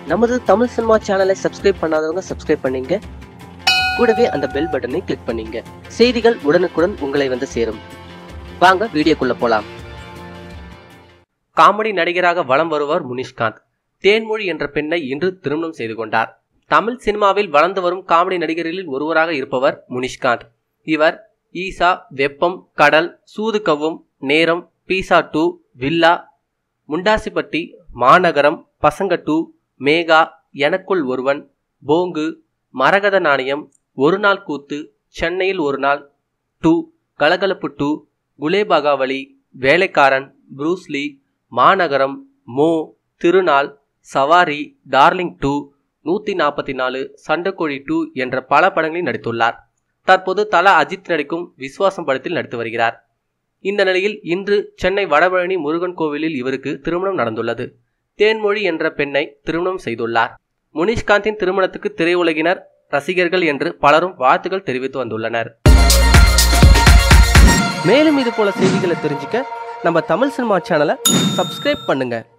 நமது தமிழ் சினிமா சேனலை சப்ஸ்கிரைப் பண்ணாதவங்க சப்ஸ்கிரைப் பண்ணீங்க கூடவே அந்த பெல் பட்டனை கிளிக் பண்ணீங்க செய்திகள் உடனுக்குடன் உங்களை வந்து சேரும் வாங்க வீடியோக்குள்ள போலாம் காமெடி நடிகராக வலம் வருவார் முனிஷ்காந்த் தேன்மொழி என்ற பெண்ணை இன்று திருமணம் செய்து கொண்டார் தமிழ் சினிமாவில் வளர்ந்து வரும் காமெடி நடிகர்களில் ஒருவராக இருப்பவர் முனிஷ்காந்த் இவர் ஈசா வெப்பம் கடல் சூது கவ்வும் நேரம் பீசா டூ வில்லா முண்டாசிப்பட்டி மாநகரம் பசங்க டூ மேகா எனக்குள் ஒருவன் போங்கு மரகத நாணயம் ஒரு நாள் கூத்து சென்னையில் ஒரு நாள் டூ கலகலப்பு டூ குலேபகாவலி வேலைக்காரன் ப்ரூஸ்லி மாநகரம் மோ திருநாள் சவாரி டார்லிங் டூ நூற்றி நாற்பத்தி நாலு சண்டைக்கோழி டூ என்ற பல படங்களில் நடித்துள்ளார் தற்போது தல அஜித் நடிக்கும் விஸ்வாசம் படத்தில் நடித்து வருகிறார் இந்த நிலையில் இன்று சென்னை வடபழனி முருகன் கோவிலில் இவருக்கு திருமணம் நடந்துள்ளது தேன்மொழி என்ற பெண்ணை திருமணம் செய்துள்ளார் முனிஷ்காந்தின் திருமணத்துக்கு திரையுலகினர் ரசிகர்கள் என்று பலரும் வாழ்த்துக்கள் தெரிவித்து வந்துள்ளனர் மேலும் இது போல செய்திகளை தெரிஞ்சுக்க நம்ம தமிழ் சினிமா சேனலை சப்ஸ்கிரைப் பண்ணுங்க